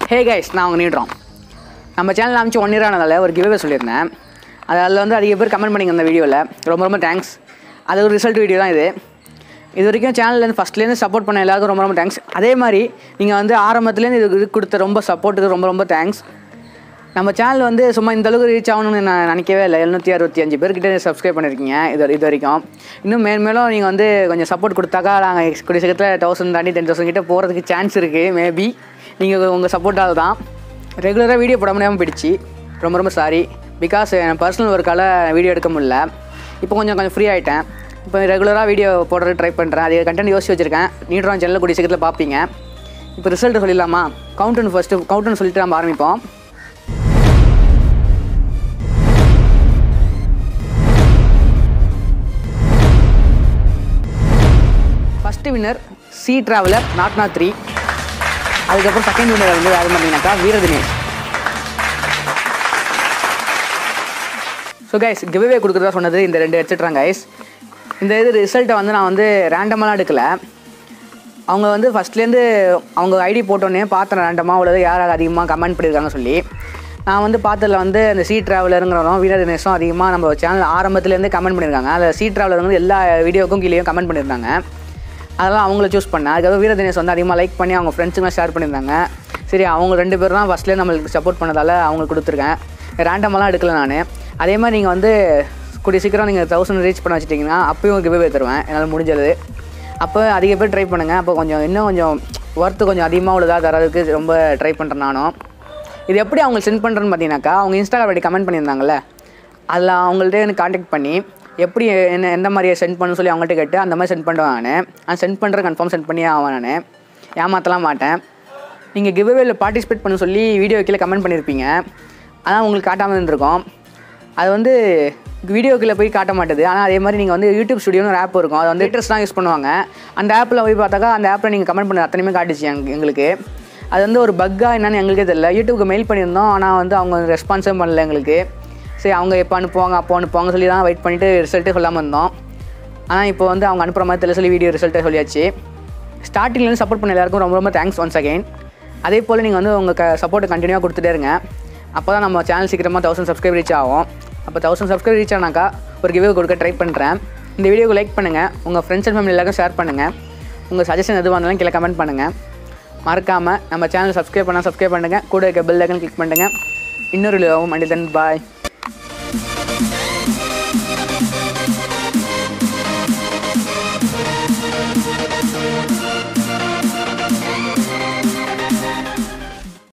hey guys நான் அவங்க நீடுறோம் நம்ம சேனல் அமைச்சு ஒன் இயர் ஆனதால் ஒரு கிவ்வே சொல்லியிருந்தேன் அது அதில் வந்து அதிக பேர் கமெண்ட் பண்ணிங்க அந்த வீடியோவில் ரொம்ப ரொம்ப தேங்க்ஸ் அது ஒரு ரிசல்ட் வீடியோ தான் இது இது வரைக்கும் சேனல்லேருந்து ஃபஸ்ட்லேருந்து சப்போர்ட் பண்ண எல்லாருக்கும் ரொம்ப ரொம்ப தேங்க்ஸ் அதே மாதிரி நீங்கள் வந்து ஆரம்பத்துலேருந்து இது இது கொடுத்த ரொம்ப சப்போர்ட்டுக்கு ரொம்ப ரொம்ப தேங்க்ஸ் நம்ம சேனல் வந்து சும்மா இந்த அளவுக்கு ரீச் ஆகணும்னு நான் நினைக்கவே இல்லை எழுநூற்றி அறுபத்தி அஞ்சு பேர்கிட்ட சப்ஸ்கிரைப் பண்ணியிருக்கீங்க இது இது வரைக்கும் இன்னும் மேன்மேலும் நீங்கள் வந்து கொஞ்சம் சப்போர்ட் கொடுத்தாக்கா நாங்கள் கூடிய சீக்கிரத்தில் தௌசண்ட் தாண்டி டென் தௌசண்ட் கிட்ட போகிறதுக்கு சான்ஸ் இருக்குது மேபி நீங்கள் உங்கள் சப்போர்ட்டால் தான் ரெகுலராக வீடியோ போட முடியாமல் போயிடுச்சு ரொம்ப ரொம்ப சாரி பிகாஸ் என் பர்சனல் ஒர்க்கால் வீடியோ எடுக்க முடியல இப்போ கொஞ்சம் கொஞ்சம் ஃப்ரீ ஆகிட்டேன் இப்போ ரெகுலராக வீடியோ போடுறது ட்ரை பண்ணுறேன் அது கண்டென்ட் யோசிச்சு வச்சுருக்கேன் நீட்ரான் சேனலில் கூடிய சீக்கிரத்தில் பார்ப்பீங்க இப்போ ரிசல்ட் சொல்லிடலாமா கவுண்டன் ஃபஸ்ட்டு கவுண்டன் சொல்லிட்டு நம்ம ஆரம்பிப்போம் first winner sea traveller not not three அதுக்கப்புறம் செகண்ட் வின்னர் வந்து யாரும் பார்த்தீங்கன்னாக்கா வீரதினேஷ் ஸோ கைஸ் கிவ்வே கொடுக்குறதா சொன்னது இந்த ரெண்டு எடுத்துட்றாங்க கைஸ் இந்த இது ரிசல்ட்டை வந்து நான் வந்து ரேண்டமெல்லாம் எடுக்கலை அவங்க வந்து ஃபஸ்ட்லேருந்து அவங்க ஐடி போட்டோன்னே பார்த்தேன் ரேண்டமாக அவ்வளோ யார் யார் அதிகமாக கமெண்ட் பண்ணியிருக்காங்க சொல்லி நான் வந்து பார்த்ததில் வந்து அந்த சி ட்ராவலருங்கிறவரும் வீர தினேஷும் அதிகமாக நம்ம சேனல் ஆரம்பத்துலேருந்தே கமெண்ட் பண்ணியிருக்காங்க அதில் சி ட்ராவலர் வந்து எல்லா வீடியோக்கும் கீழேயும் கமெண்ட் பண்ணியிருந்தாங்க அதெல்லாம் அவங்கள சூஸ் பண்ணேன் அதுக்கப்புறம் வீர தினேஷ் வந்து அதிகமாக லைக் பண்ணி அவங்க ஃப்ரெண்ட்ஸுங்களாம் ஷேர் பண்ணியிருந்தாங்க சரி அவங்க ரெண்டு பேரும் தான் ஃபஸ்ட்லேயே நம்மளுக்கு சப்போர்ட் பண்ணதால் அவங்களுக்கு கொடுத்துருக்கேன் ரேண்டமெல்லாம் எடுக்கல நான் அதே மாதிரி நீங்கள் வந்து கூடிய சீக்கிரம் நீங்கள் தௌசண்ட் ரீச் பண்ண வச்சிட்டிங்கன்னா அப்பயும் கிவ்வே தருவேன் என்னால் முடிஞ்சது அப்போ அதிக பேர் ட்ரை பண்ணுங்கள் அப்போ கொஞ்சம் இன்னும் கொஞ்சம் ஒர்த்து கொஞ்சம் அதிகமாக உள்ளதாக தரதுக்கு ரொம்ப ட்ரை பண்ணுறேன் நானும் இது எப்படி அவங்க சென்ட் பண்ணுறேன்னு பார்த்தீங்கன்னாக்கா அவங்க இன்ஸ்டாகிராம் அப்படி கமெண்ட் பண்ணியிருந்தாங்கல்ல அதில் அவங்கள்ட்ட எனக்கு காண்டாக்ட் பண்ணி எப்படி என்ன எந்த மாதிரி சென்ட் பண்ணு சொல்லி அவங்கள்ட்ட கேட்டு அந்த மாதிரி சென்ட் பண்ணுவேன் நான் நான் சென்ட் பண்ணுற கன்ஃபார்ம் சென்ட் பண்ணியே ஆவேன் நான் ஏமாற்றலாம் மாட்டேன் நீங்கள் கிவ்வேல பார்ட்டிசிபேட் பண்ண சொல்லி வீடியோ கீழே கமெண்ட் பண்ணியிருப்பீங்க அதான் உங்களுக்கு காட்டாமல் இருந்திருக்கும் அது வந்து வீடியோக்குள்ளே போய் காட்ட மாட்டுது ஆனால் அதே மாதிரி நீங்கள் வந்து யூடியூப் ஸ்டுடியோன்னு ஒரு ஆப் இருக்கும் அதை வந்து லிட்டர்ஸ் தான் யூஸ் பண்ணுவாங்க அந்த ஆப்பில் போய் பார்த்தாக்கா அந்த ஆப்பில் நீங்கள் கமெண்ட் பண்ண அத்தனையுமே காட்டுச்சு எங்க- எங்களுக்கு அது வந்து ஒரு பக்கா என்னன்னு எங்களுக்கே தெரியல யூடியூப்க்கு மெயில் பண்ணியிருந்தோம் ஆனால் வந்து அவங்க ரெஸ்பான்ஸே பண்ணல எங்களுக்கு சரி அவங்க எப்போ அனுப்புவாங்க அப்போ அனுப்புவாங்க சொல்லி தான் வெயிட் பண்ணிவிட்டு ரிசல்ட்டே சொல்லாமல் இருந்தோம் ஆனால் இப்போ வந்து அவங்க அனுப்புகிற மாதிரி தெரியல சொல்லி வீடியோ ரிசல்ட்டை சொல்லியாச்சு ஸ்டார்டிங்லேருந்து சப்போர்ட் பண்ண எல்லாருக்கும் ரொம்ப ரொம்ப தேங்க்ஸ் ஒன்ஸ் அகைன் அதே போல் நீங்கள் வந்து உங்கள் க சப்போர்ட்டை கண்டினியூவாக கொடுத்துட்டே இருங்க அப்போ தான் நம்ம சேனல் சீக்கிரமாக தௌசண்ட் சப்ஸ்கிரைப் ரீச் ஆகும் அப்போ தௌசண்ட் சப்ஸ்கிரைப் ரீச் ஆனாக்கா ஒரு கிவ்வே கொடுக்க ட்ரை பண்ணுறேன் இந்த வீடியோக்கு லைக் பண்ணுங்கள் உங்கள் ஃப்ரெண்ட்ஸ் அண்ட் ஃபேமிலி எல்லாருக்கும் ஷேர் பண்ணுங்கள் உங்கள் சஜஷன் எதுவாக இருந்தாலும் கீழே கமெண்ட் பண்ணுங்கள் மறக்காமல் நம்ம சேனல் சப்ஸ்கிரைப் பண்ணால் சப்ஸ்கிரைப் பண்ணுங்கள் கூட இருக்க பெல் ஐக்கன் கிளிக் பண்ணுங்கள் இன்னொரு மண்டி தன் பாய்